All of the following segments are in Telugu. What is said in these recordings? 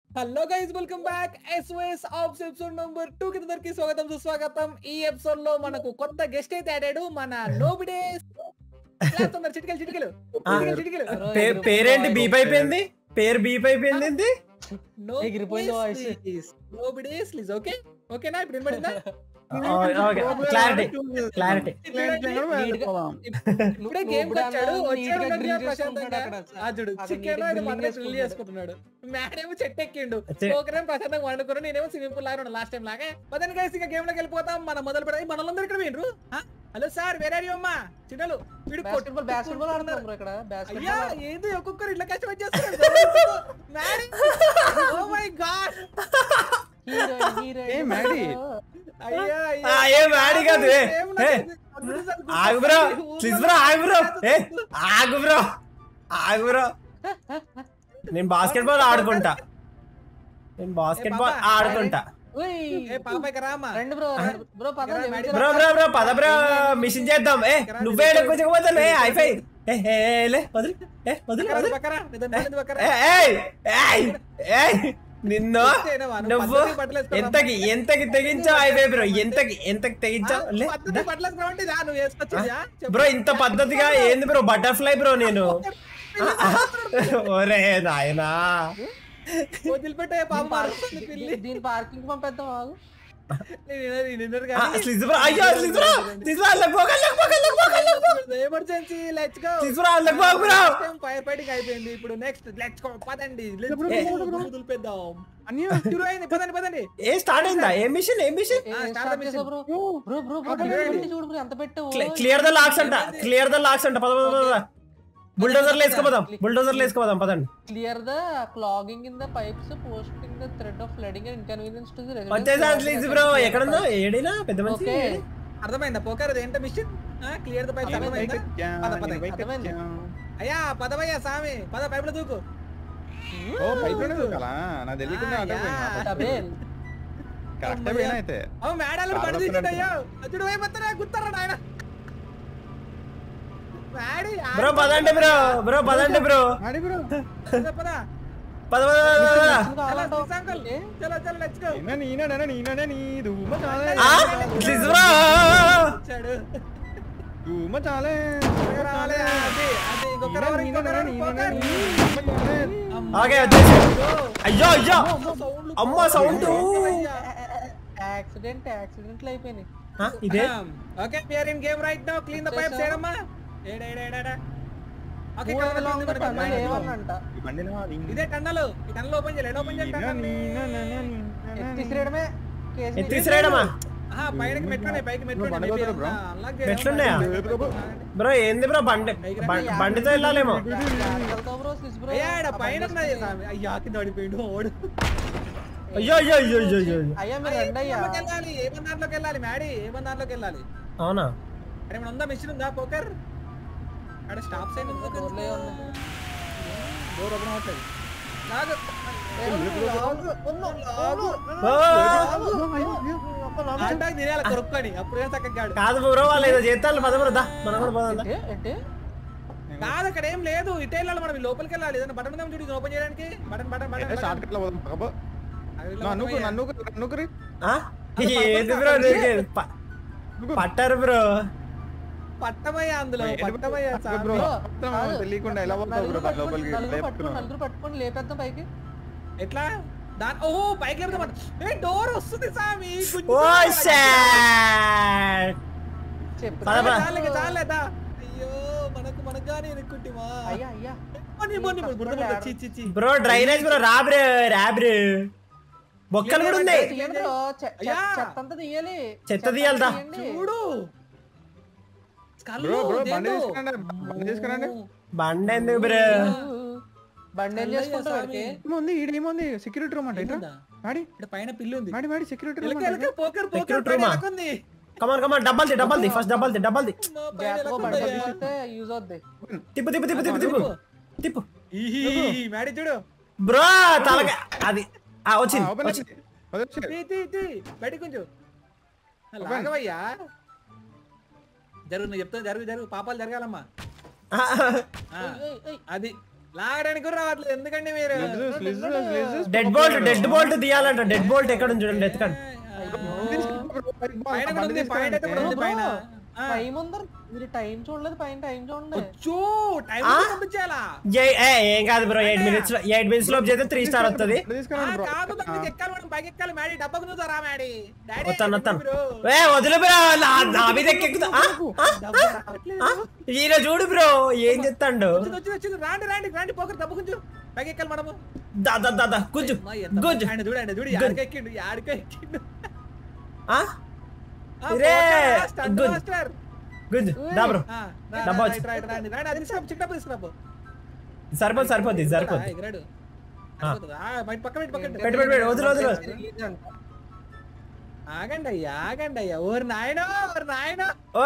Hello guys welcome back SOS of episode number two కి అందరికి స్వాగతం సుస్వాగతం ఈ ఎపిసోడ్ లో మనకు కొత్త గెస్ట్ అయితే ఆడాడు మన నోబిడే చిటికలు చిటికలు ఆ, చిటికలు పే- పేరేంటి బీప్ అయిపోయింది పేరు బీప్ అయిపోయింది ఏంది? ఎగిరిపోయింది voice. నోబిడే స్లీజ్ ఓకే ఓకేనా ఇప్పుడు వినబడిందా ఆ, ఓకే క్లారిటీ క్లారిటీ ఇప్పుడే గేమ్ వచ్చాడు వచ్చాడు ఉన్నట్టుగా ప్రశాంతంగా ఆ చూడు చికెన్ ఆయన మాత్రం రిలీజ్ చేసుకుంటున్నాడు మేడేమో చెట్టు ఎక్కిండు చె- ఒకరేమో ప్రశాంతంగా వండుకున్నాడు నేనేమో స్విమ్మింగ్ పూల్ లాగా లాస్ట్ టైం లాగా పదని గైస్ ఇంకా గేమ్ లోకి వెళ్ళిపోతాం మనం మొదలు పెడతాం మనలందరూ ఇక్కడ వినరు హలో సార్ వేరే అమ్మా చిన్నలు వీడు బాస్కెట్బాల్ బాస్కెట్బాల్ కొట్టుకుంటున్నారు. ఆడుతున్నాం ఇక్కడ అయ్యా బాస్కెట్బాల్ ఏంది ఒక్కొక్కరు ఇట్లా కష్టం వచ్చేస్తారు oh my god heroine heroine ఏ మ్యాడీ? అయ్యా ఆ, ఏ మ్యాడీ కాదు, ఏ, ఏ, ఆగు బ్రో ప్లీజ్ బ్రో ఆగు బ్రో ఏ ఆగు బ్రో ఆగు బ్రో నేను బాస్కెట్ బాల్ ఆడుకుంటా నేను బాస్కెట్ బాల్ పాపా, ఆడుకుంటా ఏ పాపయ్య రామా రెండు బ్రో బ్రో పద ఇక్కడ మ్యాడీ బ్రో బ్రో బ్రో పద బ్రో మిషన్ చేద్దాం ఏ నువ్వే ఎక్కువపోతాను ఏ అయిపోయి ఏ ఏ ఏ, లే వదిలి ఏ వదిలి పక్కరా, వదిలి పక్కరా, నిదానం, నిదానం, పక్కరా. ఏ, ఏయ్ ఏయ్ ఏయ్ నిన్ను అంతేనా, నువ్వు నువ్వు పద్ధతిగా బట్టలు వేసుకోరా. ఎంతకి ఎంతకి తెగించావు అయిపోయి బ్రో ఎంతకి ఎంతకి తెగించావు లే పద్ధతి బట్టలు వేసుకున్నావు అంటే ఇదా నువ్వు వేసుకొచ్చిందా? చెప్పు. బ్రో ఇంత పద్ధతిగా ఏంది బ్రో బటర్ఫ్లై బ్రో నేను ఒరే నాయనా వదిలిపెట్టే పాప మారుస్తుంది పిల్లి దీని పార్కింగ్ పంపేద్దాం ఆగు నేను వినరు, నేను వినరు ఆ, కానీ. స్లిజ్ బ్రో అయ్యో స్లిజ్ బ్రో స్లిజ్ బ్రో అల్లకి పోక అల్లకి పోక అల్లకి పోక emergency let's go Slizz bro అల్లకి పోక బ్రో ఫైర్ ఫైటింగ్ అయిపోయింది ఇప్పుడు నెక్స్ట్ లెట్స్ గో పదండి let's bro, go. Bro, bro. వదిలిపెద్దాం అన్య షురు అయింది పదండి పదండి ఏ స్టార్ట్ అయిందా ఏ మిషన్ ఏ మిషన్ ఏ, ఆ, start start the చేసావు bro bro bro bro Okay, ready. చూడు బ్రో ఎంత పెట్టావు క్లియర్ ద లాక్స్ అంట క్లియర్ ద లాక్స్ అంట పద పద పద బుల్డోజర్లు వేసుకోపోదాం బుల్డోజర్లు వేసుకోపోదాం పదండి clear the clogging in the pipes posting the thread of flooding and inconvenience to the వచ్చేసా స్లిజ్ బ్రో ఎక్కడుందో ఏడినా పెద్ద మనిషి ఓకే అర్థమైందా పోకర్ అది ఏంటో మిషన్ క్లియర్ ద పైప్ అర్థమైందా పద, పద. అర్థమైంది. అయ్యా పదవయ్యా సామి పద పైపులో దూకు ఓ పైపులోనే దూకాలా నా తెలియకుండా ఆ, అడ్డం యా. పోయినా డబేల్ కరెక్ట్ పోయినా అయితే అవు మేడాలు చాలా పడిదించండి అయ్యో అచ్చుడు వైపుతారా గుత్తారా నాయన మ్యాడీ బ్రో పదండి బ్రో బ్రో పదండి బ్రో ఆడి బ్రో పదా పద పద పద, పద, పద. చలో సిక్స్ అంకుల్ చలో చలో లెట్స్ గో ఈయన నీనడన నీనడ నీ ధూమ చాలే ఆ స్లిజ్ బ్రో వచ్చాడు ధూమ చాలే త్వరగా రావాలి అది అది ఇంకొక ఈయన రౌండ్ ఇంకొక నీనడన రౌండ్ నీనడ పోకర్. నీ ధూమ చాలే అమ్మా. ఓకే వచ్చేసి అయ్యో. అయ్యో అయ్యో అమ్మో, సౌండ్లు. అమ్మ సౌండ్ యాక్సిడెంట్ యాక్సిడెంట్లు అయిపోయినాయి ఇదే okay we are in game right now clean the pipe చేయడమ్మా ఏడ ఏడ ఏడ ఏడ okay Move along the tunnel ఏమన్నంట ఈ బండిలో ఇదే టన్నల్ ఈ టన్నల్ ఓపెన్ చేయాలి ఓపెన్ చేయాలి ఈయన టన్నల్ నీనడన ఎత్తిసిరేయడమే కేసు ఎత్తిసిరేయడమా ఆహా పైకి మెట్లున్నాయి పైకి మెట్లున్నాయి బండి maybe పోతుందా, bro? అంతా unlock చేయడం. మెట్లున్నాయా? బ్రో ఏంది బ్రో బండి బం- బండితో వెళ్ళాలేమో వెళ్తావు బ్రో స్విచ్ బ్రో అయ్యా ఈడ పైన ఉన్నది స్వామి. అయ్యా కింద పడిపోయిండు ఓడు అయ్యో అయ్యో అయ్యో అయ్యో అయ్యో అయ్యో. అయ్యా మీరు రండి అయ్యా ఏమని వెళ్ళాలి ఏ బందాంట్లోకి వెళ్ళాలి మ్యాడీ ఏ బందాంట్లోకి వెళ్ళాలి అవునా అరే మన ఉందా మిషన్ ఉందా పోకర్ అక్కడ స్టాప్ సైన్ ఉంది డోర్లే ఉన్నాయి. డోర్ ఓపెన్ అవుతుంది లాగు లాగు ఓ! ఆటాకి తినేయాలి కొరుక్కొని అప్పుడు చక్కగాడు కాదు బ్రో వాళ్ళు ఏదో చేస్తారు పద బ్రో దా మనం కూడా పోదాం దా. ఏంటి? ఏంటి కాదు అక్కడ ఏం లేదు ఇటే వెళ్ళాలి మనం ఈ లోపలికి వెళ్ళాలి ఏదైనా బటన్ ఉందా చూడు ఓపెన్ చేయడానికి button button button shortcut లో పోదాం పక్కపో నన్ను నన్ను నన్ను ఆ? ఏంది బ్రో నీకు ప- పట్టారు బ్రో పట్టమయ్యా అందులో పట్టమయ్యా బ్రో సామి. తెలియకుండా ఎలా పోతావు బ్రో నలుగురు లోపలికి పట్టుకొని- నలుగురు పట్టుకొని లేపుతున్నావు. నలుగురు పట్టుకొని లేపేద్దాం పైకి ఎట్లా దాని ఓహో పైకి లేపుదాం ఏ డోర్ వస్తుంది సామి గుంజుతుంది. ఓ షాట్ చెప్పు పద, పద. చాలే చాలేదా అయ్యో మనకు మనగానే ఎనుక్కుంటిమా అయ్యా అయ్యా పోనీ పోనీ పోనీ, బురద బురద, చీ చీ చీ బ్రో డ్రైనేజ్ బ్రో రా బ్రో రా బ్రో బొక్కలు కూడా ఉన్నాయి తీయండి బ్రో చె- చె- అయ్యా. చెత్త అంతా తీయాలి చెత్త తీయాలి దా. తీయండి. చూడు స్కల్లు, బ్రో బ్రో బండి దేందో. తీసుకురండి బండి తీసుకురండి బండి ఎందుకు బ్రో బండి ఏం చేసుకుంటావు స్వామి. వాడికి? ఏముంది ఈడ ఏముంది సెక్యూరిటీ రూమ్ అంటే ఏముందా? మాడి ఇక్కడ పైన పిల్లి ఉంది మాడి మాడి సెక్యూరిటీ రూమ్ ఎలక, ఎలక, పోకర్ పోకర్ Security పైన room ఆ? ఎలక ఉంది come on come on double the double the first double the double the నా పైన గ్యాప్ ఎలక లో బండి ఉందయ్యా. తీస్తే యూజ్ అవుద్ది తిప్పు తిప్పు తిప్పు తిప్పు తిప్పు తిప్పు ఈహీ, మేడి చూడు బ్రో తలక అది ఆ వచ్చింది ఓపెన్ వచ్చింది. వదొచ్చు తీ తీ తీ బయటికి కొంచెం లాగవయ్యా జరుగు నువ్వు చెప్తా జరుగు జరుగు పాపాలు జరగాలమ్మా ఆ, ఆ, ఏయ్, ఏయ్, ఏయ్. అది లాగడానికి కూడా రావట్లేదు ఎందుకండి మీరు Slizzers, slizzers, slizzers. Dead bolt dead bolt తీయాలంట డెడ్ బోల్ట్ ఎక్కడ ఉంది చూడండి ఎత్తుకండి పైన కూడా ఉంది పైన అయితే కూడా ఉంది పైన ఆ. టైం ఉందరు మీరు టైం చూడలేదు పైన టైం చూడండి అచ్చో, టైం ఆ? పంపించాలా ఏ- ఏ, ఏం కాదు bro eight minutes eight minutes లోపు చేస్తే త్రీ స్టార్ వస్తుంది ఆ, కాదు దానికి ఎక్కాలి మనం పైకి ఎక్కాలి మ్యాడీ డబ్బా కుదురుతారా మ్యాడీ డాడీ వస్తాను వస్తాను మీరు ఏ వదిలే బ్రో నా నా మీద ఎక్కుతా డబ్బా రావట్లేదు. ఈయన చూడు బ్రో ఏం చెప్తాడు వచ్చింది వచ్చింది వచ్చింది రాండి రాండి రాండి పోకరు డబ్బు కొంచెం పైకి ఎక్కాలి మనము దా దా దా దా గుజ్జు అమ్మా, ఎంత గుజ్జు ఆయన చూడు ఆయన చూడు గుజ్జు. యాడికి ఎక్కిండు యాడికి ఎక్కిండు ఆ? ఆ, రే, పోకరా, స్టంట్ గుజ్జు. మాస్టర్. గుజ్జు దా బ్రో ఆ, రా, డబ్బా రా, వచ్చి. రైట్, రైట్, రాండి, రాండి, అది తీసుకురా, చిన్న డబ్బు తీసుకురా, పో. సరిపోద్ది సరిపోద్ది సరిపోద్ది ఆ, ఎగిరాడు. ఆ. సరిపోతుందా? ఆ, బయట పక్కన పెట్టి, పక్కన పెట్టు, పెట్టు, పెట్టు, వదిలు, వదిలు. ఆగండి అయ్యా ఆగండి అయ్యా ఓరు నాయనో ఓరు నాయనో ఓ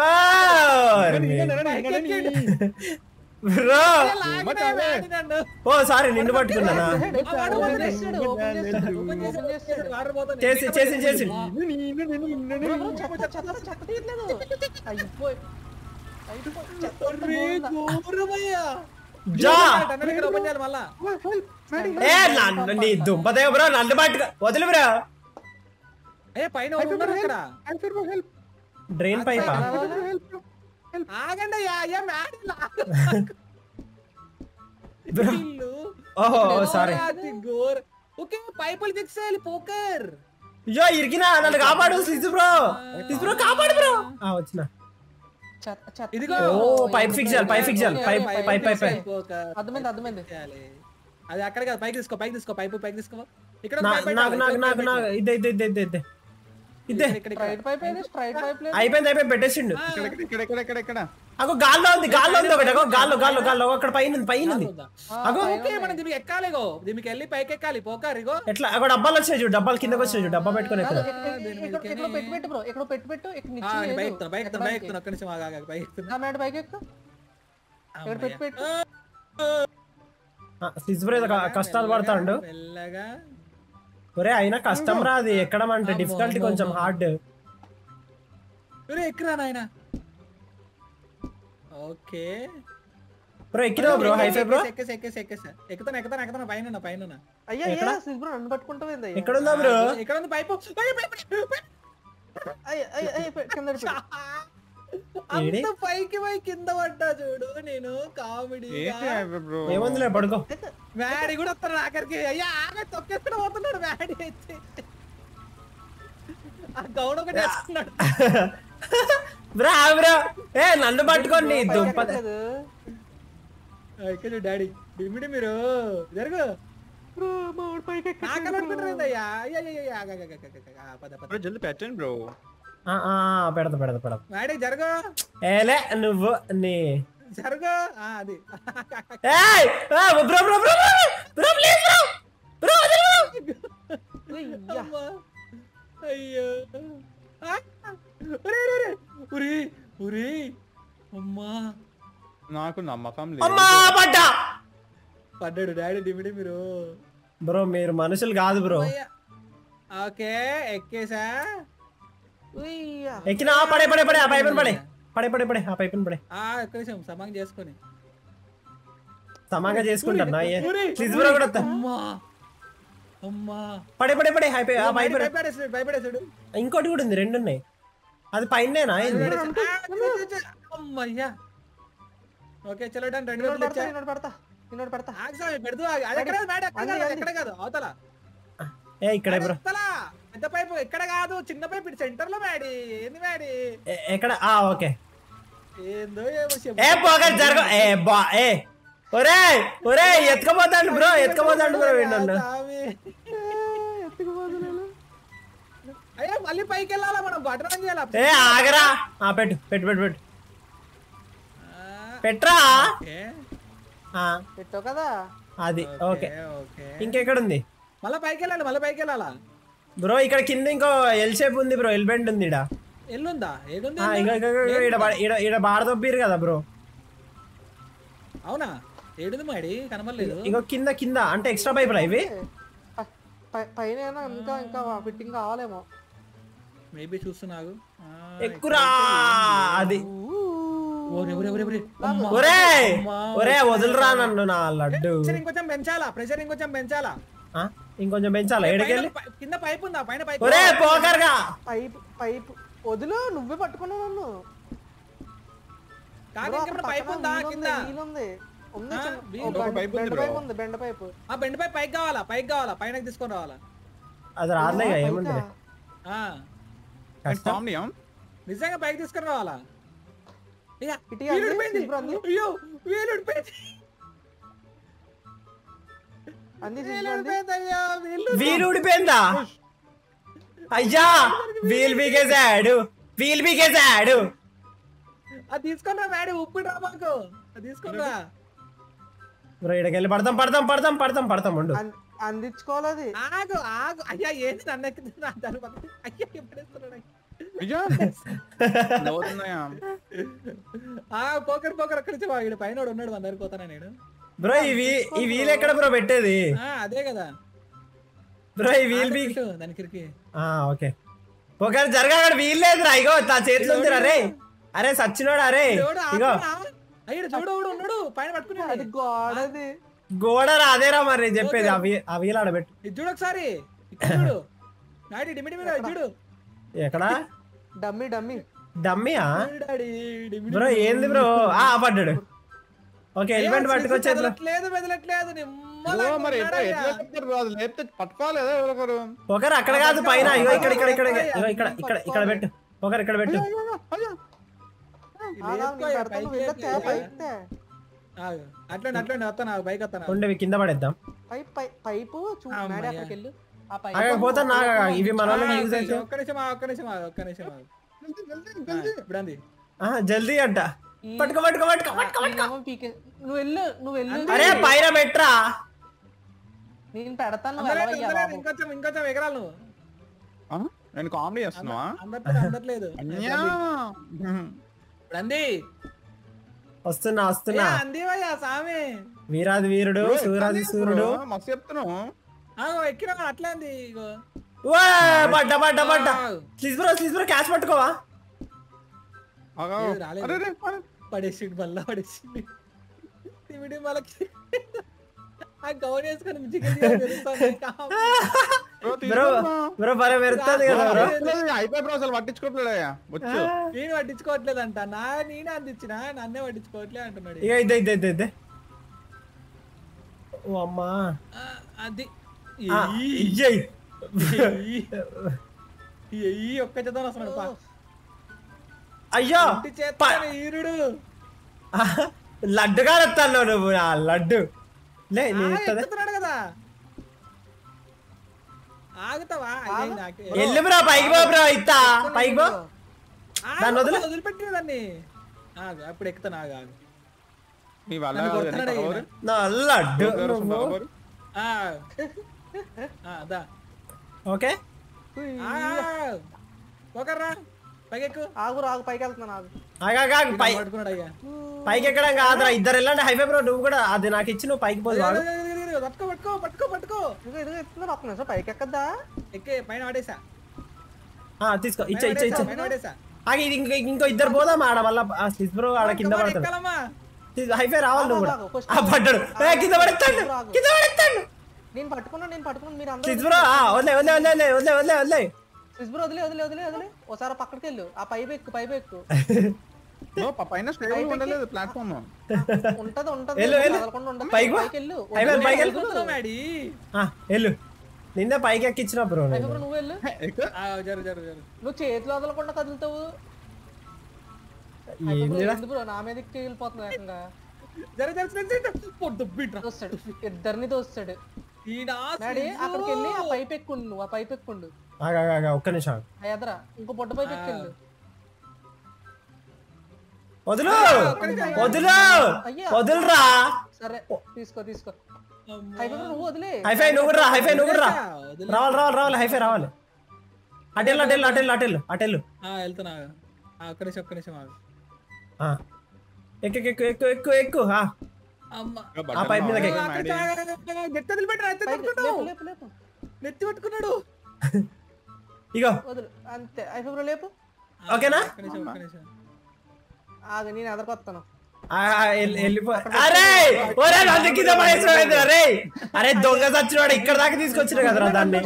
బ్రో లాగినా వాడి నన్ను. ఓ సారీ నిన్ను పట్టుకున్నానా ఆ, వాడు ఓపెన్ ఓపెన్ చేసాడు, చేసాడు, ఓపెన్ చేసాడు, ఓపెన్ చేసాడు, ఓపెన్ చేసాడు. వాటర్ పోతుంది. చేసి చేసి చేసి బ్రో, బ్రో, చెత్త చెత్త చెత్త తీయట్లేదు అయిపోయి అయిపోయి చెత్త అంతా ఒరే, పోయిందా? ఘోరమయ్యా. జా టన్నులు ఇక్కడ ఓపెన్ చేయాలి మళ్ళా ఏ నన్ను నీ దుంపదే బ్రో నన్ను పట్టుకు వదిలి బ్రో ఏ పైన ఎవరు ఉన్నారు అక్కడ డ్రైన్ పైపా ఆగండి అయ్యా అయ్యా మ్యాడీ బ్రో ఓహో సారీ గోర్ ఓకే పైపులు ఫిక్స్ చేయాలి పోకర్ అయ్యో ఇరికినా నన్ను కాపాడు సిజు బ్రో సిజు బ్రో కాపాడు బ్రో ఆ వచ్చిన చెత్త చెత్త ఇదిగో. ఓ పైప్ ఫిక్స్ చేయాలి పైప్ ఫిక్స్ చేయాలి pipe pipe pipe pipe poker అర్థమైంది అర్థమైంది చేయాలి అది అక్కడ కాదు పైకి తీసుకో పైకి తీసుకో పైపు పైకి తీసుకో ఇక్కడ నా- పైపు నాకు నాకు పెట్టాలి, నాకు ఇక్కడ నాకు ఇదే ఇదే ఇదే ఇదే ఇదే ఇదే ఇక్కడ, ఇక్కడ, స్ట్రైట్ పైప్ ఏది స్ట్రైట్ పైప్ లేదు అయిపోయింది అయిపోయింది పెట్టేసిండు ఆ, ఇక్కడ ఇక్కడ ఇక్కడ ఇక్కడ అగో గాల్లో ఉంది గాల్లో ఉంది ఒకటి అగో గాల్లో గాల్లో గాల్లో అక్కడ పైన ఉంది పైన ఉంది ఉందా? అగో ఓకే మనం దీనికి ఎక్కాలి ఇగో దీనికి వెళ్ళి పైకి ఎక్కాలి పోకర్ ఇగో ఎట్లా అక్కడ డబ్బాలు వచ్చాయి చూడు డబ్బాలు కిందకి వచ్చాయి చూడు డబ్బా పెట్టుకొని ఎక్కడ ఇక్కడ ఇక్కడ పెట్టి పెట్టు బ్రో ఇక్కడ పెట్టి పెట్టు ఇక్కడ ఆ, నిచ్చి నేను బైక్ లేదు. ఎక్కుతున్నా, బైక్ ఎక్కుతున్నా, బైక్ ఎక్కడానికి. ఎక్కుతున్నా, ఒక్క నిమిషం ఆగు, ఆగు, ఆగు, బైక్ ఎక్కుతున్నా. ఆ మేడ బైక్ ఎక్కు ఇక్కడ పెట్టి పెట్టు సిజ్ బ్రో ఏదో క- కష్టాలు పడతాడు మెల్లగా ఒరే అయినా కష్టం రా అది ఎక్కడం అంటే అమ్మో, డిఫికల్టీ అమ్మో, కొంచెం అమ్మో. హార్డ్ ఒరే, ఎక్కురా నాయన ఓకే బ్రో ఎక్కినావు బ్రో హైఫై బ్రో ఎక్కేసి ఎక్కేసి ఎక్కేసి ఎక్కుతాను ఎక్కుతాను ఎక్కుతాను పైన ఉన్నా, పైన ఉన్నా. అయ్యా ఎక్కడ? అయ్యా సిస్ బ్రో నన్ను పట్టుకుంటావు ఏంది అయ్యా? ఎక్కడుందా బ్రో ఇక్కడ ఉంది పైపు అయ్యో, పైపు, పైపు. అయ్య, అయ్య, అయ్య, పె- కింద పెట్టు. ఏడి? అంత పైకి పోయి కింద పడ్డా చూడు నేను కామెడీ ఏంటి బ్రో ఏముందిలే పడుకో మ్యాడీ కూడా వస్తాడు ఆఖరికి అయ్యా ఆగ తొక్కేసుకుని పోతున్నాడు మ్యాడీ అయితే ఆ గౌడ ఒకటి వేసుకున్నాడు బ్రో ఆ బ్రో ఏ నన్ను పట్టుకోండి నీ పైకి దుంప ఎక్కట్లేదు. ఆ, ఇక్కడ డాడీ డిమిడి మీరు జరుగు బ్రో, మా వాడు పైకి ఎక్కట్లేదు నాకన్నా బ్రో. పెట్టుకుంటారు అయ్యా అయ్యా అయ్యా అయ్యా ఆగ, ఆగ, ఆగ, ఆగ, ఆగ, ఆ, పద పద బ్రో జల్ది పెట్టండి బ్రో ఆ, ఆ, ఆ, పెడతా పెడతా పెడతా మ్యాడీ జరుగు ఏలే నువ్వు నీ జరుగు ఆ, అది ఏయ్ ఆ, bro bro bro bro bro please bro bro వదిలు బ్రో అయ్యా. అమ్మా. అయ్యో ఆ, ఒరే, ఒరే, ఒరే. ఒరే ఒరే అమ్మా నాకు నమ్మకం అమ్మా లేదు పడ్డా పడ్డాడు డాడీ డిమిడి మీరు బ్రో మీరు మనుషులు కాదు బ్రో అయ్యా. ఓకే ఎక్కేసా ఉయ్యా. ఎక్కినా పడే పడే పడే ఆ పైపుని పడే పడే పడే పడే ఆ పైపుని పడే ఆ ఒక్క నిమిషం సమాంగ్ చేసుకొని సమాగా చేసుకుంటాను అయ్యే ఊరి, ప్లీజ్ బ్రో కూడా వస్తా. అమ్మా అమ్మా పడే పడే పడే హై పై- ఆ పైపు భయపడేసాడు భయపడేసాడు ఇంకోటి కూడా ఉంది రెండు ఉన్నాయి అది పైనేనా ఏంది అమ్మయ్యా ఓకే చలో డన్ రెండు నిన్నోడు వేలు పెడతా తెచ్చా నిన్నోడు పెడతా నిన్నోడు పెడతా ఆగ్సామి పెడుతూ ఆగు. అది ఎక్కడ మేడ ఎక్కడ కాదు, ఎక్కడ కాదు అవతల ఏ ఇక్కడే బ్రో అవతల పెద్ద పైపు ఎక్కడ కాదు చిన్న పైపు ఇటు సెంటర్ లో మేడి ఏంది మేడి ఎ- ఎక్కడ ఆ ఓకే ఏందో ఏమో చెప్పు. ఏ పోగా జరగ ఏ బా ఏ ఒరే ఒరే ఎత్తుకపోతాడు బ్రో ఎత్తుకపోతాడు బ్రో వీడు నన్ను స్వామి. అయ్యా మళ్ళీ పైకి వెళ్ళాలా మనం బటన్ చేయాలా ఏ ఆగరా ఆ పెట్టు పెట్టు పెట్టు పెట్టు ఆ, పెట్రా ఓకే ఆ, పెట్టావు కదా అది ఓకే ఓకే ఇంకెక్కడ ఉంది మళ్ళీ పైకి వెళ్ళాలి మళ్ళీ పైకి వెళ్ళాలా బ్రో ఇక్కడ కింద ఇంకో ఎల్ షేప్ ఉంది బ్రో ఎల్ బెండ్ ఉంది ఇడ ఎల్లుందా ఏడుంది ఆ, ఇగో ఇగో ఇగో, ఈడ బా- ఈడ ఈడ బాడ దొబ్బిరు కదా బ్రో అవునా ఏడుంది మాడి కనబడలేదు ఇగో కింద కింద అంటే ఎక్స్ట్రా పైపులా ఇవి పై- పై- పైన ఏమైనా ఇంకా ఇంకా ఫిట్టింగ్ కావాలేమో మేబీ చూస్తున్నాగు ఆ, ఎక్కురా అది ఊ. ఓరే, ఓరే, ఒరే, ఒరే. అమ్మా. ఒరే అమ్మా. ఒరే వదులురా నన్ను నా లడ్డు ప్రెషర్ ఇంకొంచెం పెంచాలా ప్రెషర్ ఇంకొంచెం పెంచాలా ఆ, ఇంకొంచెం పెంచాలా ఎడకెళ్ళి పైన- పై- కింద పైప్ ఉందా పైన పైప్ ఒరే పోకర్గా పైప్ పైప్ వదిలు నువ్వే పట్టుకున్నావు నన్ను కాదు బ్రో, ఇంకెప్పుడు అక్కడ పైప్ పక్కన ఉందా వీల్ కింద ఉంది, వీల్ ఉంది ఉంది ఆ, చిన్న- వీల్ ఓ, ఉంది, బెండ- పైప్ ఉంది బెండ బ్రో. పైప్ ఉంది బెండ పైప్ ఆ బెండ్ పై పైకి కావాలా పైకి కావాలా పైన తీసుకొని రావాలా అది రాదులేగా పైకా? ఏముంది ఆ, కష్టం కామెడీ నిజంగా పైకి తీసుకొని రావాలా ఇక, ఇటు వీలు అంది, ఊడిపోయింది. ఇప్పుడు అంది. అయ్యో వీలు ఊడిపోయింది. అంది వీలు సిస్టర్ అంది. ఊడిపోయింది అయ్యా, వీలు. వీలు ఊడిపోయిందా అయ్యా వీల్ బీకేసాడు వీల్ బీకేసాడు అది తీసుకొని రా మేడం ఉప్పు రా మాకు అది తీసుకొని రా బ్రో ఇడకెళ్ళి పడతాం పడతాం పడతాం పడతాం పడతాం ఉండు అం- అందించుకోవాలి అది ఆగు ఆగు అయ్యా ఏంది నన్ను ఎక్కుతున్నా దాని పక్కన అయ్యా ఎప్పుడేస్తున్నాడు అయ్యా నవ్వుతున్నాయా ఆ పోకర్ పోకర్ అక్కడ నుంచి వాడు పైన వాడు ఉన్నాడు మన దగ్గరికి పోతానా నేను బ్రో ఈ వీ ఈ వీల్ ఎక్కడ బ్రో పెట్టేది ఆ అదే కదా బ్రో ఈ వీల్ బీ పెట్టు, దాని కిరికి ఆ ఓకే ఒకవేళ జరగాడు వీల్ లేదురా ఇగో నా చేతిలో ఉందిరా రే అరే సచ్చినోడు అరే చూడు ఇగో అయ్యాడు చూడు వాడు ఉన్నాడు పైన పట్టుకుని అది గోడ అది గోడరా అదేరా మరి నేను చెప్పేది ఆ వీ- ఆ వీల్ ఆడబెట్టు ఇది చూడు ఒకసారి ఇక్కడ చూడు నాడి డిమిడి మీద ఇది చూడు ఎక్కడా డమ్మి డమ్మి డమ్మియా చూడు డాడీ, డిమిడి బ్రో మీద. ఏంది బ్రో ఆ పడ్డాడు ఓకే హెల్మెట్ అయ్యా, పట్టుకొచ్చి చేతిలో మెదలట్లేదు మెదలట్లేదు బ్రో, నిమ్మలంగా మరి ఎట్లా ఉన్నాడయ్యా. ఎట్లా చెప్తారు బ్రో? అది లేపితే పట్టుకోవాలి కదా ఎవరొకరు ఒకరు అక్కడ కాదు పైన ఇగో ఇక్కడ ఇక్కడ ఇక్కడ ఇగో ఇక్కడ ఇక్కడ ఇక్కడ పెట్టు ఒకరు ఇక్కడ పెట్టు అయ్యో, అయ్యో, అయ్యో. ఇది ఆగా, లేపుకో, నేను ఇక పెడతాను, పైకి వెళ్ళొచ్చా? లేపు, పైకి ఇక. తే. ఆగు. అట్లండి అట్లండి వస్తాను ఆగు, పైకి వస్తాను ఆగు. ఉండేవి కింద పడేద్దాం పైప్ పై- పైపు చూ అమ్మయ్య. మేడ అక్కడికి వెళ్ళు ఆ పైప్ అక్కడ పోతా నా ఇవి మన వాళ్ళకి ఆ, యూజ్ ఒక్క అయితే నిమిషం, ఒక్క నిమిషం ఆగు, ఒక్క నిమిషం ఆగు, ఒక్క నిమిషం ఆగు. జల్దీ, జల్దీ, ఆ, జల్దీ. ఇప్పుడు అంది ఆ, జల్దీ అంట ఈ- పట్టుకో పట్టుకో పట్టుకో ఆ, పట్టుకో ఈ ఏమో పీకే నువ్వు వెళ్ళు నువ్వు వెళ్ళు అరే పైన పెట్టరా నేను పెడతాను నువ్వు అందలేదు, వెళ్ళవయ్యా అందలేదు, బాబు. ఇంకొంచెం ఇంకొంచెం ఎగరాలు నువ్వు ఆ? నేను కామెడీ చేస్తున్నావా అందట్లేదు అందట్లేదు అన్యా ఇప్పుడు అంది వస్తున్నా వస్తున్నా అయ్యా, అందివయ్యా సామి వీరాది వీరుడు బ్రో, సూరాది ఎక్కడ సూర్యుడు బ్రో? మస్తు చెప్తున్నావు ఆగో ఎక్కినా అట్లా అంది ఇగో వా, పడ్డ పడ్డ పడ్డ ఆగు. Please bro please bro cash పట్టుకోవా ఆగా. లేదు, రాలేదు. అరే, అరే, అరే. పడేసిండు మళ్ళా పడేసిండు తిమిడి మళ్ళీ ఆ గౌన్ వేసుకొని చికెన్ తెలుస్తుంది బ్రో, బ్రో తీసుకో బ్రో. బ్రో భలే పెరుగుతుంది కదా బ్రో లేదు, అయిపోయి బ్రో అసలు పట్టించుకోవట్లేదయ్యా వచ్చు నేను పట్టించుకోవట్లేదంట నా నేనే అందించిన నన్నే పట్టించుకోవట్లే అంటున్నాడు ఇక ఇద్దే ఇద్దే ఇద్దే ఇద్దే ఓ అమ్మా ఆ, అది ఆ, ఎయ్యి. ఇయ్యయ్. ఎయ్యి. ఎయ్యి ఒక్క చేద్దాం వస్తున్నాడు పా. అయ్యో ఇంటి చేస్తాను ఈరుడు లడ్డుగా వస్తాను నువ్వు నా లడ్డు లే ఆ, నేను ఇస్తుందే. ఎక్కుతున్నాడు కదా ఆగుతావా అయ్యో, నాకే. ఎల్లు బ్రో పైకి పో బ్రో ఇత్తా పైకి పో ఆగు, దాన్ని వదిలే. వదిలిపెట్టిన దాన్ని ఆగు అప్పుడు ఎక్కుతాను ఆగు ఆగు నీ వల్ల నన్ను కాదు, కొడుతున్నాడు నీకు ఈయన. ఎవరు? నా లడ్డు ఎవరు నువ్వు ఎవరు? ఆ. ఆ, దా ఓకే ఆ, ఒకర్రా పైకెక్కు ఆగు రాగు పైకి వెళ్తున్నాను ఆగు ఆగా పై పట్టుకున్నాడు అయ్యా పైకి ఎక్కడం కాదురా ఇద్దరు వెళ్ళండి హైవే బ్రో నువ్వు కూడా అది నాకు ఇచ్చి నువ్వు పైకి పోదు వాడు పట్టుకో పట్టుకో పట్టుకో పట్టుకో ఇదిగో ఇదిగో ఎత్తున్నారు ఒక్క నిమిషం పైకి ఎక్కద్దా ఎక్కే పైన పడేసా ఆ, తీసుకో పైన ఇచ్చే ఇచ్చే పడేసా, ఇచ్చే పైన పడేసా ఆగి ఇది ఇంకో ఇంకో ఇద్దరు పోదాం ఆడ మళ్ళా స్లిస్ బ్రో ఆడ కింద కమాన్, పడతాడు ఎక్కాలమ్మా హైవే రావాలి నువ్వు కూడా ఆగు, ఆగు, ఆ పడ్డాడు ఏ, కింద పడతాడు ఆగు. కింద పడతాడు నేను పట్టుకున్నా నేను పట్టుకున్నాను మీరు స్లిస్ అందరూ బ్రో ఆ, వదిలే వదిలే వదిలే వదిలే వదిలే వదిలే స్విచ్ బ్రో వదిలే వదిలే వదిలే వదిలే ఒకసారి పక్కడికి వెళ్ళు ఆ పైపు ఎక్కు పైపు ఎక్కు బ్రో, ప- పైన స్టేబుల్ ఉండలేదు ప్లాట్ఫామ్ ఉంటది ఉంటది వెళ్ళు, వెళ్ళు. కదలకుండా ఉండదు. పైకి పో. పైకి వెళ్ళు హైవే వదిలే, పైకి వెళ్ళు. వదిలే. వెళ్ళిపోతున్నావు, మ్యాడీ ఆ, వెళ్ళు నిన్నే పైకి ఎక్కించిన బ్రో హైవే నేను బ్రో నువ్వు వెళ్ళు ఆ, జరు జరు జరు నువ్వు చేతులు వదలకుండా కదులుతావు హైవే బ్రో, ఏందిరా ఎందుకు బ్రో నా మీదకి వెళ్ళిపోతున్నావు ఏకంగా జరు జరు జరు జరు పొద్దు బిడ్డ దోస్తాడు ఇద్దరిని దోస్తాడు ఈడా డాడీ సిజు. అక్కడికి వెళ్ళి ఆ పైప్ ఎక్కుండు నువ్వు ఆ పైప్ ఎక్కుండు ఆగా ఆగా, ఆగా, ఒక్క నిమిషం ఆగు. ఆ ఎదరా ఇంకో పొట్ట పైప్ ఎక్కిండు వదులు వదులు అయ్యా. వదులురా సరే తీసుకో తీసుకో అమ్మా. హైవే బ్రో నువ్వు వదిలే హైఫై నువ్వు కూడా రా హైఫై నువ్వు కూడా రా వదిలే. రావాలి రావాలి రావాలి హైఫై రావాలి అటెల్లు అటెల్లు అటెల్లు అటెల్లు అటెల్లు ఆ, వెళ్తున్నా ఆ, ఒక్క నిమిషం ఒక్క నిమిషం ఆగు ఆ. ఎక్కు ఎక్కు ఎక్కు ఎక్కు ఎక్కు ఆ. అమ్మ ఆ పైప్ మీదకి ఎక్కు. నెత్తి వదిలిపెట్టరా నెత్తి పైకి పట్టుకున్నావు లేపు లేపు లేపు నెత్తి పట్టుకున్నాడు ఇగో వదులు అంతే హైవే బ్రో లేపు ఓకేనా? ఒక్క నిమిషం ఒక్క నిమిషం ఆగు నేను ఎదరికొస్తాను ఆ, ఆ, ఎల్- వెళ్ళిపో అరే ఒరే నన్ను కింద పడేసినావు అరే అరే దొంగ చచ్చినాడు ఇక్కడ దాకా తీసుకొచ్చిన కదరా దాన్ని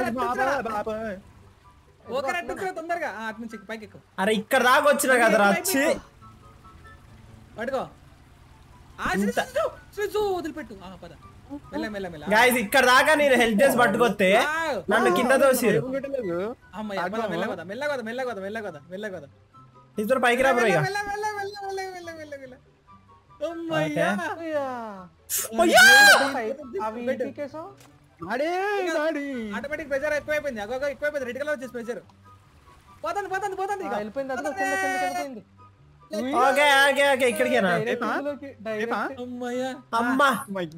ఓకే అట్టుకురా తొందరగా ఆ, అటు నుంచి పైకి ఎక్కువ అరే ఇక్కడ దాకా వచ్చిన కదరా వచ్చి పట్టుకో ఆ, శ్రీజు, శ్రీజు, శ్రీజు, వదిలిపెట్టు ఆ, పద మెల్ల మెల్ల మెల్ల గాయస్ ఇక్కడ దాకా నేను హెల్ప్ చేసి పట్టుకొస్తే నన్ను కింద తోసిరు అమ్మయ్య పద మెల్ల పద మెల్ల పద మెల్ల పద మెల్ల పద మెల్ల పద ఇద్దరు పైకి రా బ్రో ఇక మెల్ల మెల్ల మెల్ల మెల్ల మెల్ల మెల్ల మెల్ల అమ్మయ్య అయ్యా. అయ్యా! అవి పీకేసావు? ఆటోమేటిక్ ప్రెషర్ ఎక్కువైపోయింది అగో ఎక్కువైపోయింది రెడ్ కలర్ వచ్చేసి ప్రెషర్ పోతుంది పోతుంది పోతుంది ఆ, ఇక. వెళ్ళిపోయింది అదిగో కింద కింద వెళ్ళిపోయింది ఓకే ఓకే ఓకే ఇక్కడికేనా డైరెక్ట్ ఇందులోకి, డైరెక్ట్. అమ్మయ్య అమ్మా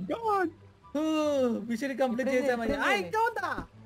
మిషన్ కంప్లీట్ చేసామయ్యా ఆ, ఇంకా ఉందా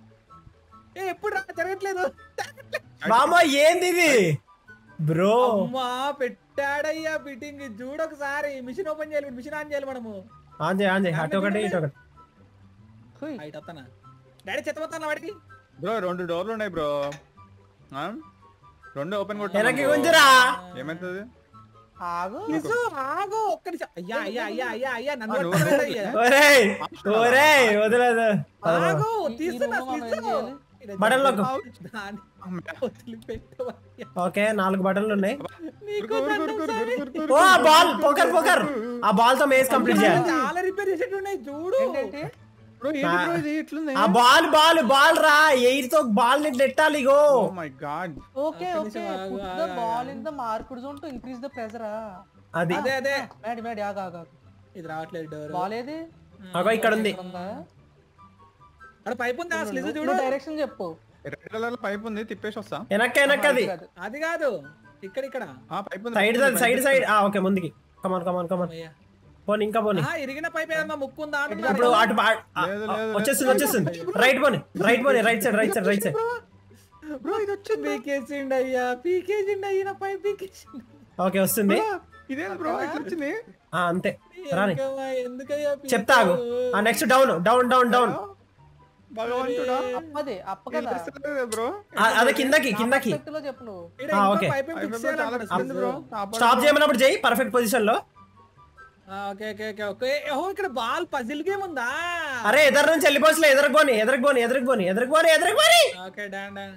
ఏ ఎప్పుడు రా జరగట్లేదు బామ్మ ఏంది ఇది బ్రో అమ్మా పెట్టాడయ్యా ఫిట్టింగ్ చూడొకసారి మిషన్ ఓపెన్ చేయాలి మిషన్ ఆన్ చేయాలి మనము ఆంజే ఆంజే అటు ఒకటి ఇటు ఒకటి హుయ్. హైట్ వస్తానా డాడీ చెత్తపోతాను వాడికి బ్రో రెండు డోర్లు ఉన్నాయి బ్రో ఆ? రెండు ఓపెన్ వెనక్కి కొట్టు గుంజురా ఏమైతుంది ఆగు నిజం, ఆగు ఒక్క నిమిషం అయ్యా అయ్యా అయ్యా అయ్యా అయ్యా నన్ను ఆ, నువ్వు- పట్టుకోలేదు అయ్యా. ఒరేయ్ ఒరేయ్ వదిలేదు ఆగు ఈ- తీస్తున్నా ఈ రూమ్ మనం ఏం తీస్తున్నా. చేయాలి? బటన్లోకి దాన్ని వదిలిపెట్టవయ్యా. ఓకే నాలుగు బటన్లు ఉన్నాయి నీకు ఉరుకు, ఉరుకు, దండం ఉరుకు, సారీ. ఉరుకు, ఉరుకు, ఓ ఆ బాల్ పోకర్ పోకర్ ఆ బాల్ తో మేజ్ కంప్లీట్ చేయాలి చాలా రిపేర్ చేసేట్టు ఉన్నాయి చూడు ఏంటేంటి బ్రో ఏంటి బ్రో ఇది ఇట్లుంది ఆ బాల్ బాల్ బాల్ రా ఎయిర్ తో బాల్ ని నెట్టాలి ఇగో ఓ మై గాడ్ ఓకే ఒక్క ఓకే నిమిషం ఆగు, పుట్ ఆగు, ద ఆగు, బాల్ ఆగు. In the marked zone to increase the pressure అది అదే అదే మేడి మేడి ఆగు ఆగు ఆగు ఇది రావట్లేదు డోర్ బాల్ ఏది అగో ఇక్కడ ఉంది ఇక్కడ ఉందా అక్కడ పైప్ ఉంది ఆ స్లిజ్ చూడు నువ్వు డైరెక్షన్ చెప్పు రెడ్ కలర్ పైప్ ఉంది తిప్పేసి వస్తా వెనక్కి వెనక్కి అది కాదు. అది కాదు ఇక్కడ ఇక్కడ ఆ పైప్ ఉంది సైడ్ సైడ్ సైడ్ ఆ ఓకే ముందుకి కమాన్ కమాన్ కమాన్ అమ్మయ్య. పోనీ ఇంకా పోనీ ఆహా, ఇరిగిన పైప్ ఏదన్నా ముక్కు ఉందా అంటున్నాను. ఇప్పుడు అటు బా- ఆ, లేదు, ఆ, లేదు, వచ్చేస్తుంది వచ్చేస్తుంది రైట్ పోనీ రైట్ పోనీ right side right side right side bro ఇది వచ్చి పీకేసిండు అయ్యా పీకేసిండు అయ్యా పై పీకేసిండు ఓకే వస్తుంది ఇదేంది బ్రో ఇట్లా వచ్చింది ఆ అంతే రాని ఎందుకమ్మా, ఎందుకయ్యా చెప్తా ఆగు ఆ next down down down down భగవంతుడా అప్పది అప్ప కదా బ్రో అదే కిందకి కిందకి Perfect లో చెప్పు నువ్వు ఈడ ఆ, ఇంకో ఓకే. పైప్ ఏం ఫిక్స్ చాలా చేయాలంట వస్తుంది బ్రో స్టాప్ చేయమన్నప్పుడు చెయ్యి పర్ఫెక్ట్ పొజిషన్ లో ఆ, ఓకే ఓకే ఓకే ఓకే ఓహో ఇక్కడ బాల్ పజిల్ గేమ్ ఉందా అరే ఎదరు నుంచి వెళ్ళిపోవచ్చులే ఎదరకపోని ఎదరకపోని ఎదరకపోని ఎదరకపోని ఎదరకపోని ఓకే డాన్ డాన్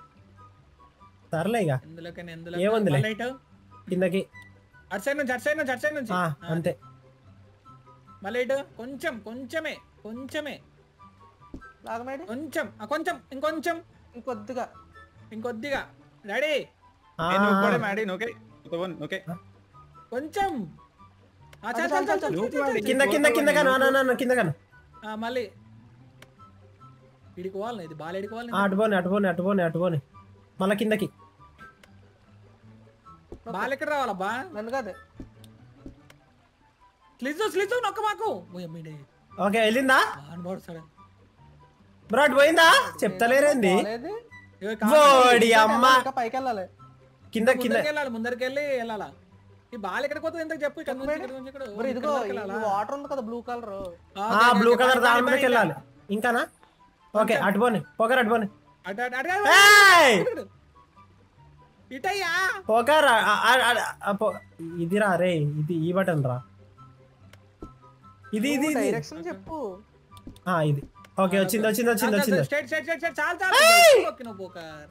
సర్లే ఇక ఎందులోకి ఎందులో ఏముందిలే. లైట్ కిందకి అటు సైడ్ నుంచి అటు సైడ్ నుంచి అటు సైడ్ నుంచి ఆ, ఆ, అంతే మళ్ళీ ఇటు కొంచెం కొంచెమే కొంచెమే లాగ మేడి కొంచెం ఆ, కొంచెం ఇంకొంచెం ఇంకొద్దిగా ఇంకొద్దిగా డాడీ ఆ, నువ్వు కూడా మ్యాడీ ఓకే ఓకే కొంచెం ఆ, చాలు, చాలు, చాలు, చాలు, చాలు, చాలు. కింద కింద కింద కాను నా, నా, నా, కింద కాను ఆ, మళ్ళీ ఇడికి పోవాలి ఇది బాల్ ఇడికి ఆ, పోవాలి అటు పోని అటు పోని అటు పోని అటు పోని మళ్ళా కిందకి బాల్ ఎక్కడ రావాలబ్బా నన్ను కాదు స్లిజ్ స్లిజ్ నొక్క మాకు ఓ అమ్మీడి ఓకే వెళ్ళిందా అనుభవం సడన్ బ్రో అటు పోయిందా చెప్తలేరేంది బాలేది ఓడి అమ్మ ఇంకా పైకి వెళ్ళాలి కింద కింద ముందరికి వెళ్ళాలి ముందరికి వెళ్ళి వెళ్ళాలా ఈ బాల్ ఎక్కడికి పోతుంది ఎంత చెప్పు ఇక్కడ నుంచి ఇక్కడ నుంచి ఇక్కడ మరి ఇక్కడ ఇదిగో వరకు వెళ్ళాలా? వాటర్ ఉంది కదా బ్లూ కలర్ ఆ, ఆ ఓకే, బ్లూ ఓకే, కలర్ పని, దాని పని, మీదకి పని. వెళ్ళాలి ఇంకానా ఓకే అటు పోని పోకర్ అటు పోని అటు అటు అటు కాదు, ఏయ్! ఇటు. ఇటయ్యా పోకర్ ఆ, ఆ, ఆ, ఆ, పో- ఇది రా రే ఇది ఈ బటన్ రా ఇది ఇది ఇది డైరెక్షన్ చెప్పు ఆ, ఇది ఓకే వచ్చింది వచ్చింది వచ్చింది వచ్చింది స్ట్రైట్ స్ట్రైట్ స్ట్రైట్ స్ట్రైట్ చాలు చాలు ఓకే నువ్వు పోకర్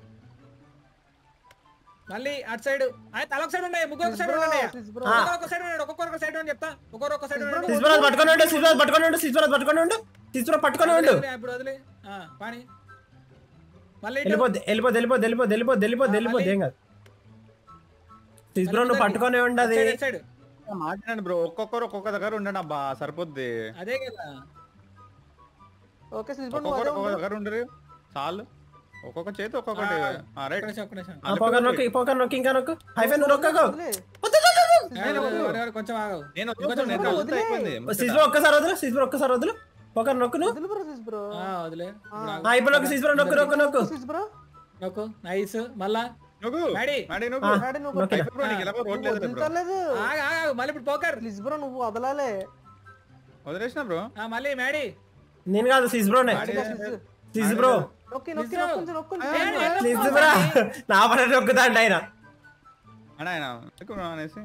మళ్ళీ అటు సైడ్ తల ఒక సైడ్ ఉన్నాయి ముగ్గురు ఒక సైడ్ ఉన్నాయి Please bro. ఆ. ఒక్కొక్క సైడ్ ఉన్నాడు ఒక్కొక్కరు ఒక సైడ్ అని చెప్తా ఒక్కొక్కరు ఒక సైడ్ ఉన్నాడు సిస్బరాజ్ పట్టుకొని ఉండు సిస్బరాజ్ పట్టుకొని ఉండు సిస్బరాజ్ పట్టుకొని ఉండు సిస్బరా పట్టుకొని ఉండు వదిలే, ఇప్పుడు వదిలే ఆ, పాని మళ్ళీ ఇటు. వెళ్ళిపోద్ది వెళ్ళిపోద్ది వెళ్ళిపోద్ది వెళ్ళిపోద్ది వెళ్ళిపోద్ది వెళ్ళిపోద్ది వెళ్ళిపోద్ది ఏం కాదు సిస్బరా నువ్వు పట్టుకొని ఉండదు సైడ్, సైడ్. మాట్లాడండి బ్రో ఒక్కొక్కరు ఒక్కొక్క దగ్గర ఉండండి అబ్బా సరిపోద్ది అదే కదా ఓకే స్లిజ్ బ్రో నువ్వు ఒక్కొక్కరు అదే ఒక్కొక్క ఉండు. దగ్గర ఉండరు చాలు ఒక్కొక్క చేతి ఒక్కొక్కటి రైట్ ఒక్క నిమిషం, ఒక్క నిమిషం. ఆ పోకర్ నొక్కి ఈ పోకర్ నొక్కి ఇంకా నొక్కు హైఫై నువ్వు నొక్కకు వదిలే. ఏయ్, వదిలే, వదిలే, కొంచెం ఆగు నేను వదిలేసాను, నేను వదిలేస్తే అయిపోయింది సిస్బరా ఒక్కసారి వదులు సిస్బరా ఒక్కసారి వదులు పోకర్ నొక్కు నువ్వు వదిలి బ్రో స్లిజ్ బ్రో ఆ, వదిలే ఇప్పుడు ఆగు. ఆ ఇప్పుడు నొక్కు సిస్బరా నొక్కు నొక్కు నొక్కు స్లిజ్ బ్రో నొక్కు నైస్ మళ్ళా నువ్వు డాడీ. మ్యాడీ నువ్వు ఆ, డాడీ నువ్వు నొక్కిన బ్రో నీకు ఎలా రోడ్ లేదు బ్రో వదిలితలేదు ఆగు, ఆగు, ఆగు. మళ్ళీ ఇప్పుడు పోకర్ స్లిజ్ బ్రో నువ్వు వదలాలే వదిలేసిన బ్రో ఆ, మళ్ళీ మ్యాడీ నేను కాదు సిస్బ్రోనే సిస్బ్రో నొక్కి నొక్కి నొక్కుంచు నొక్కుంచు ఏయ్, ఏయ్, సిస్బ్రా నా పని నొక్కుతాండి ఆయన అన్న ఆయన ఎక్కువ అనేసి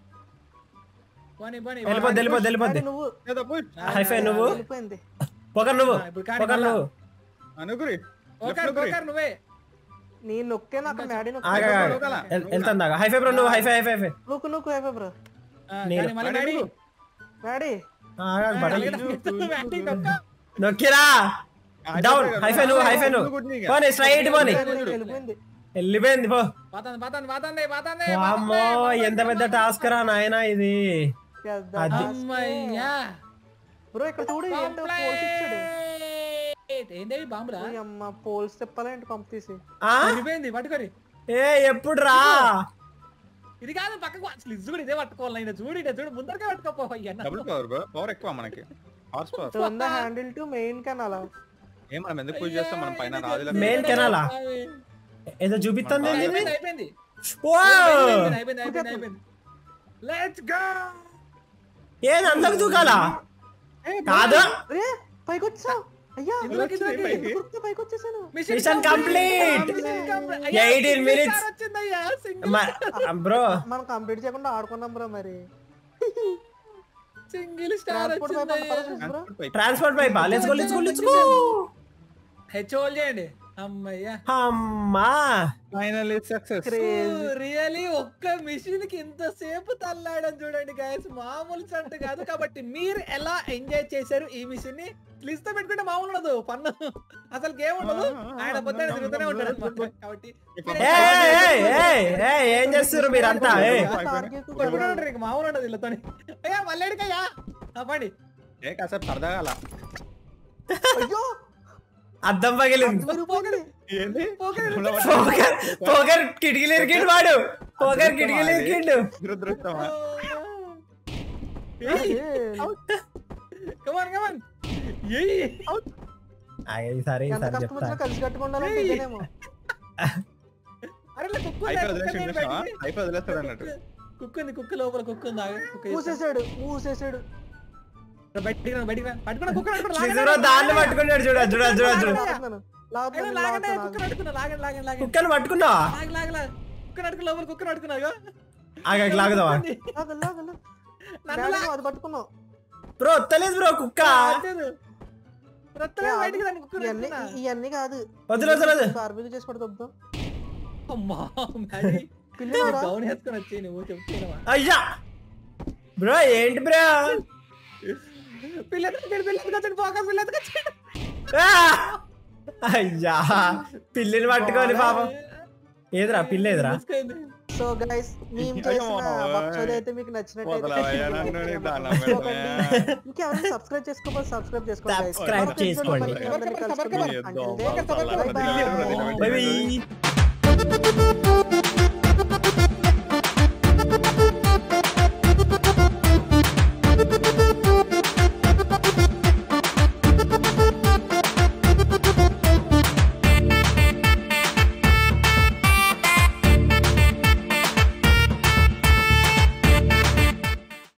పోనీ, పోనీ, వెళ్ళిపోద్ది వెళ్ళిపోద్ది వెళ్ళిపోద్ది కానీ నువ్వు ఏదో పోయి హైఫై నువ్వు వెళ్ళిపోయింది పొగర్ నువ్వు ఆ, ఇప్పుడు కానీ పొగర్ మళ్ళా. నువ్వు అనుకురి ఓకర్, ఓకర్, నువ్వే నీ నొక్కే నాకు మ్యాడీ ఆగా, నొక్కే ఆగా. లోకలా. వెళ్- వెళ్తాను దాకా హైఫై బ్రో నువ్వు హైఫై హైఫై హైఫై నొక్కు నొక్కు అయిపోయి బ్రో ఆ, నేను. కానీ మళ్ళీ డాడీ. మ్యాడీ ఆగా, ఆ, బటన్ అలాగే డాడీ నొక్క. నొక్కిరా డౌన్ హైఫై నువ్వు హైఫై నువ్వు పోనీ స్ట్రైట్ పోనీ వెళ్ళిపోయింది వెళ్ళిపోయింది పో పాతంది, పాతంది, పాతంది, పాతంది, అమ్మో పాతంది, ఎంత పెద్ద టాస్క్ రా నాయనా ఇది అది. అమ్మయ్యా బ్రో ఇక్కడ చూడు ఏంటో పోల్స్ ఇచ్చాడు కంప్లైంట్. ఏంది బాంబులా ఓయ్ అమ్మ పోల్స్ తిప్పాలంటే పంప్ తీసి ఆ? వెళ్ళిపోయింది పట్టుకొని ఏ ఎప్పుడు రా ఇది కాదు పక్కకు అసలు ఇది చూడు ఇదే పట్టుకోవాలి నేను చూడు ఇదే చూడు ముందరకే పట్టుకోపో డబుల్ పవర్ బ్రో పవర్ ఎక్కువ మనకి horse power turn the handle to main canal ఏం మనం ఎందుకు పూజ చేస్తాం మనం పైన రాజుల Main కెనాలా? ఏదో చూపిస్తుంది ఇది? అయిపోయింది అయిపోయింది Wow! అయిపోయింది అయిపోయింది అయిపోయింది అయిపోయింది లెట్స్ గో ఏది అందరికి దూకాలా కాదు రే పైకి వచ్చా అయ్యా ఇందులోకి, ఇందులోకి. కుర్చీ పైకి వచ్చేసాను Mission complete. 18 minutes. వచ్చిందయ్యా సింగిల్ బ్రో మనం కంప్లీట్ చేయకుండా ఆడుకున్నాం బ్రో మరి సింగిల్ స్టార్ ట్రాన్స్పోర్ట్ వచ్చిందయ్యా బ్రో ట్రాన్స్పోర్ట్ పైపా let's go let's go let's go హెచ్ఓల్ చేయండి అమ్మయ్యా అమ్మా ఫైనల్లీ సక్సెస్ క్రేజీ రియలీ ఒక్క మిషన్ కి ఇంతసేపు తల్లాడని చూడండి గాయస్ మామూలు చంట కాదు కాబట్టి మీరు ఎలా ఎంజాయ్ చేశారు ఈ మిషన్ ని లిస్ట్ తో పెట్టుకుంటే మామూలు ఉండదు పన్ను అసలు గేమ్ ఉండదు ఆయన పొద్దున తిరుగుతూనే ఉంటాడు అన్నమాట. కాబట్టి ఏ ఏ ఏ ఏం చేస్తారు మీరంతా ఏ కొట్టుకుంటూ ఉంటారు ఇక మామూలు ఉండదు వీళ్ళతో అయ్యా మళ్ళీడికయ్యా పండి ఏ కాసేపు సరదాగా అలా అయ్యో అద్దం పగిలింది విరిగిపోయింది. ఏంది పోగర్ పోగర్ కిటికీలు ఇరికిండు వాడు పోగర్ కిటికీలు ఇరికిండు దురదృష్టమా ఏ, కమాన్ కమాన్ ఏయ్ ఈసారి ఎంత ఈసారి కష్టం చెప్తా వచ్చినా కలిసి కట్టుకుండాలంటే ఇదేనేమో అరే కుక్కు అయిపోయి వదిలేసి ఉండేసావా అయిపోయి వదిలేస్తాడు అన్నట్టు కుక్కు ఉంది కుక్క లోపల కుక్క ఉంది ఆగు, కుక్క చేస్తా. మూసేసాడు మూసేసాడు బయటికి రా, బయటికి రా. పట్టుకున్నా కుక్క పట్టుకున్నా, శ్రీధర్ లాగండి. దాన్ని పట్టుకున్నాడు చూడ చూడ చూడ చూడ లాగుతున్నాను. లాగుతున్నాను, అయ్యో, లాగండి, లాగుతున్నాను. కుక్కను పట్టుకున్నా, లాగండి, లాగండి, లాగండి. కుక్కను పట్టుకున్నావా లాగు, లాగు, లాగు. కుక్కను పట్టుకున్నా, లోపల కుక్కను పట్టుకున్నా, ఇగో. ఆగా లాగుదావా కుక్కుంది. లాగు, లాగు, లాగు. నన్ను మేడం, లాగు. అది పట్టుకున్నావు బ్రో వస్తలేదు బ్రో కుక్క రాలేదు. రత్తలే, బయటికి రండి, కుక్కను ఇవన్నీ పట్టుకున్నా. ఇవన్నీ కాదు వదిలేదు వదిలేదు బార్బీక్యూ చేసి పడుతుందాం అమ్మా, మ్యాడీ. పిల్లరా గౌన్ వేసుకొని వచ్చి నువ్వు చెప్తున్నావా అయ్యా బ్రో ఏంటి బ్రో పిల్లలు పిల్లలు వచ్చాడు ఫోకస్ పిల్లలు వచ్చాడు ఆ! అయ్యా పిల్లిని పట్టుకొని పాపం ఏదిరా పిల్ల ఏదిరా సో గైస్ మేము అయ్యో, చేసిన మామ. భక్షోది అయితే మీకు వదలవయ్యా నన్ను నీ దానం నచ్చినట్టయితే పెడతాయా? ఇంకెవరైనా సబ్స్క్రైబ్ చేసుకోవాలి సబ్స్క్రైబ్ చేసుకోండి guys. Subscribe మరొక episode లో చేసుకోండి. మళ్ళీ అందరినీ కలుసుకుందాం. ఏదో Until then, బాగా bye bye. బై